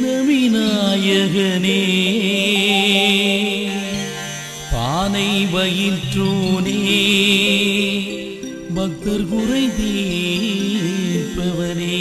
விக்னவிநாயகனே பானை வயிற்றோனே பக்தர் குறை தீர்ப்பவனே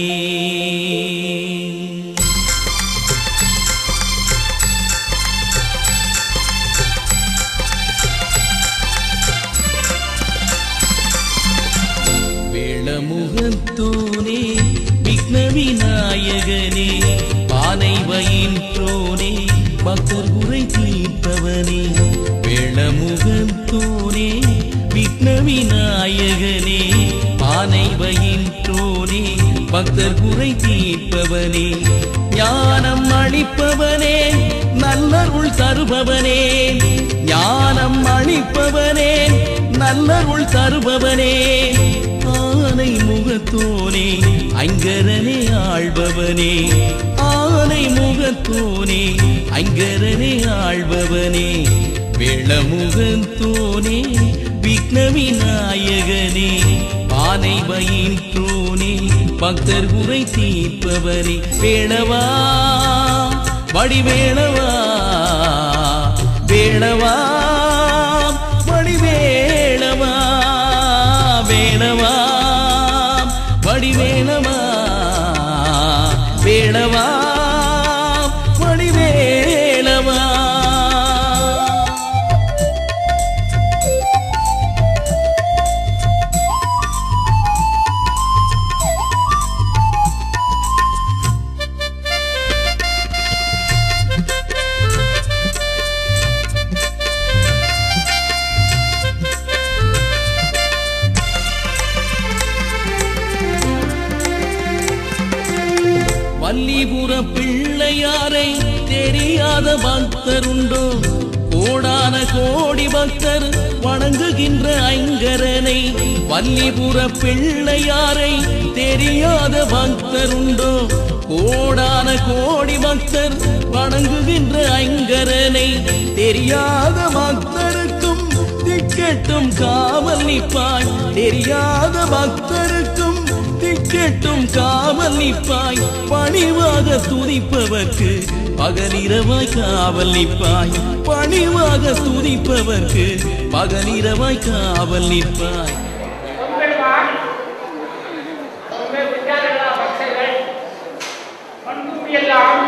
வேளமுகத்தோனே விக்னவிநாயகனே பானை வயிற்றோனே பக்தர் குறை தீர்ப்பவனே வேளமுகத்தோனே விக்னவிநாயகனே பானை வயிற்றோனே பக்தர் குறை தீர்ப்பவனே ஞானம் அளிப்பவனே நல்லருள் தருபவனே ஞானம் அளிப்பவனே நல்லருள் தருபவனே ஆனை முகத்தோனே ஐங்கரனே ஆள்பவனே ஆனை முகத்தோனே ஐங்கரனே ஆள்பவனே வெள்ளமுகத்தோனே விக்னவிநாயகனே பானை வயிற்றோனே பக்தர் குறை தீர்ப்பவரே வேளவா வடிவேளவா வேளவா வடிவேளவா வேளவா வடிவேளவா வேளவா வடிவேளவா வல்லிபுர பிள்ளையாரை தெரியாத பக்தருண்டோ கோடான கோடி பக்தர் வணங்குகின்ற ஐங்கரனை வல்லிபுர பிள்ளையாரை தெரியாத பக்தருண்டோ கோடான கோடி பக்தர் வணங்குகின்ற ஐங்கரனை தெரியாத பக்தருக்கும் திக்கெட்டும் காவல் நிற்பாய் தெரியாத பக்தருக்கும் திக்கெட்டும் காவல் நிற்பாய் பணிவாக துதிப்பவர்க்கு பகலிரவாய் காவல் நிற்பாய் பணிவாக துதிப்பவர்க்கு பகலிரவாய் காவல் நிற்பாய் பெருமான் உங்கள் விஞ்ஞான பக்தர்கள் பண்புரியெல்லாம்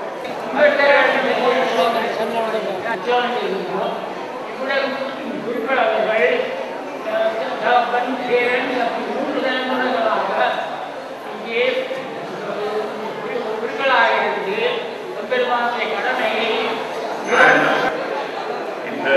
இவ்வளவு குருக்கள் அவர்கள் தகப்பன் பேரன் மூன்று தலைமுறைகளாக இங்கே குருக்களாக இருந்து பெருமானுடைய கடமையை இந்த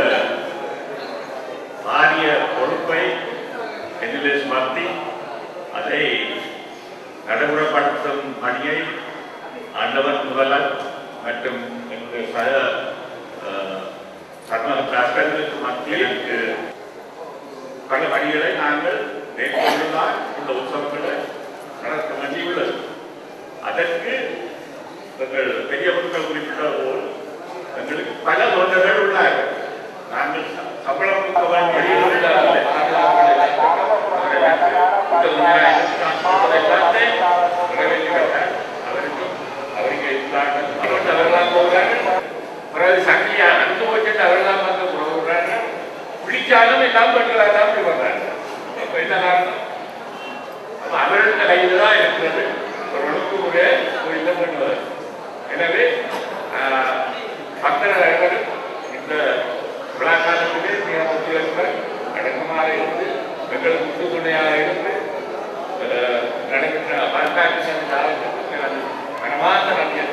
பாரிய பொறுப்பை என்னிலே சுமத்தி அதை நடைமுறைப்படுத்தும் பணியை ஆண்டவர் முதல்வர் மற்றும் எங்களுடைய சக அஹ், சர்ம ராஷ்டிரங்களுக்கு மத்தியில் எனக்கு பல வழிகளை நாங்கள் மேற்கொண்டுதான் இந்த உற்சவங்களை நடத்த வேண்டியுள்ளது அதற்கு எங்கள் பெரிய மக்கள் குறிப்பிட்ட போல் எங்களுக்கு பல தொண்டர்கள் உள்ளார்கள் நாங்கள் ச- சம்பளம் கொடுக்க வேண்டிய தொழிலாளர்கள் அவருக்கும் அவருக்கு இருக்கிறார்கள் அவர்கள் அவர்களால் போகிறார்கள் பிறகு சங்கிலியா அங்கு போச்சுட்டு அவர்களால் வந்து போகிறார்கள் பிடிச்சாலும் எல்லாம் பெண்களாக தான் போகிறார்கள் இப்ப என்ன காரணம் அப்ப அவர்கள் கையில் தான் இருக்கிறது ஒரு ஒழுங்குமுறை ஒரு இல்லை பண்ணுவது எனவே ஆஹ், பக்தர்கள் அனைவரும் இந்த விழா காலத்திலே மிக ஒத்துழைப்புடன் அடக்கமாக இருந்து எங்களுக்கு முட்டு துணையாக இருந்து ஆஹ், நடைபெற்ற வரலாற்று சங்க மனமார்ந்த நன்றியை